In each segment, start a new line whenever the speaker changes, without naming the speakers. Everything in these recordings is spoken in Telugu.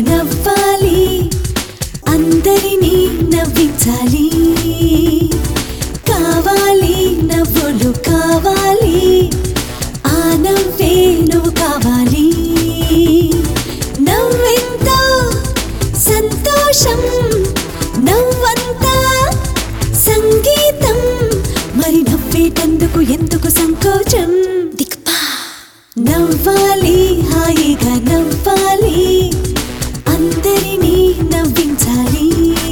నవ్వాలి అందరినీ నవ్వించాలి కావాలి నవ్వులు కావాలి ఆ నవ్వే నువ్వు కావాలి నవ్వెంతో సంతోషం నవ్వంతా సంగీతం మరి నవ్వేటందుకు ఎందుకు సంకోచం దిక్పా నవ్వాలి హాయిగా నవ్వాలి అందరినీ నవ్వించాలి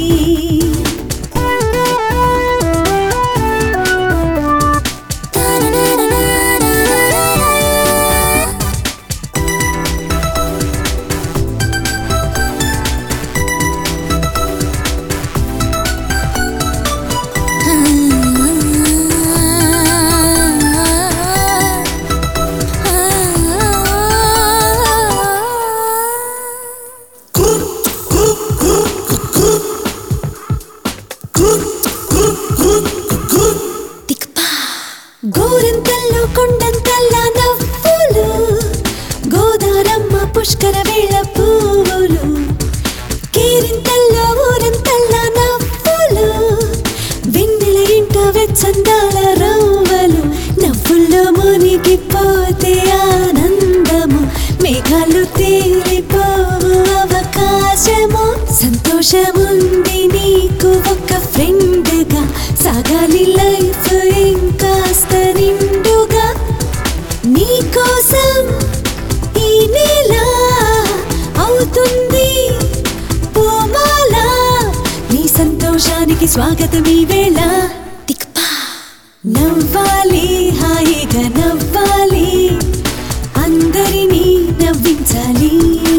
దిక్పా గోరంతల్లో కొండంతల్లా నవ్వులు గోదారమ్మ పుష్కర వేళ పువ్వులు కేరింతల్లో ఊరంతల్లా నవ్వులు వెన్నెల ఇంట వెచ్చందాల రవ్వలు నవ్వుల్లో మునిగిపోతే ఆనందము మేఘాలు తేలిపోవు అవకాశము సంతోషముంది నీకు ఒక ఫ్రెండ్గా సాగాలి లైఫ్ ఇంకాస్త నిండుగా నీకోసం ఈ నెల అవుతుంది పూమాల నీ సంతోషానికి స్వాగతం ఈ వేళ దిక్పా నవ్వాలి హాయిగా నవ్వాలి అందరినీ నవ్వించాలి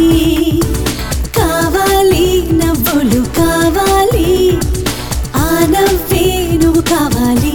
కావాలి నవ్వులు కావాలి ఆ నవ్వే నువ్వు కావాలి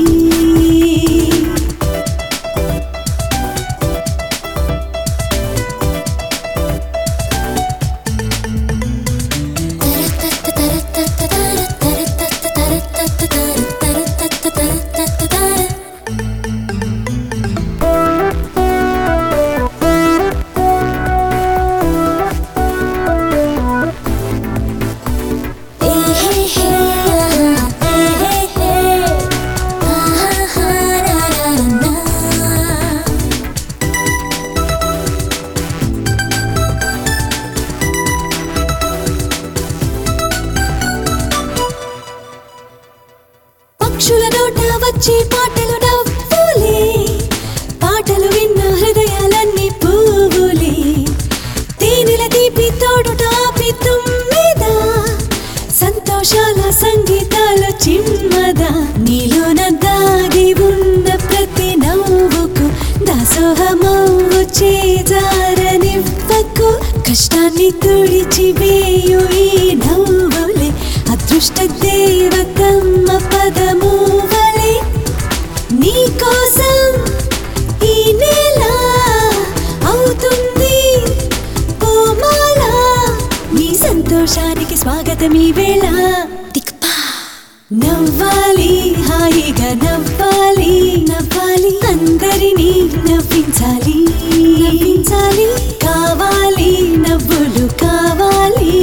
పక్షుల నోట వచ్చే పాటలు నవ్వులే పాటలు విన్న హృదయాలన్నీ పువ్వులే తేనెల తీపి తోడుట ఆపి తుమ్మెద సంతోషాల సంగీతాలు చిమ్మద నీలోన దాగి ఉన్న ప్రతి నవ్వుకు దాసోహమవ్వు చేజారనివ్వకు కష్టాన్ని తుడిచి వేయు ఈ నవ్వులే అదృష్ట దేవతమ్మ పదము వలె నీకోసం ఈ నెల అవుతుంది కోమాల నీ సంతోషానికి స్వాగతం ఈ వేళ దిక్పా నవ్వాలి హాయిగా నవ్వాలి నవ్వాలి అందరినీ నవ్వించాలి నవ్వించాలి కావాలి నవ్వులు కావాలి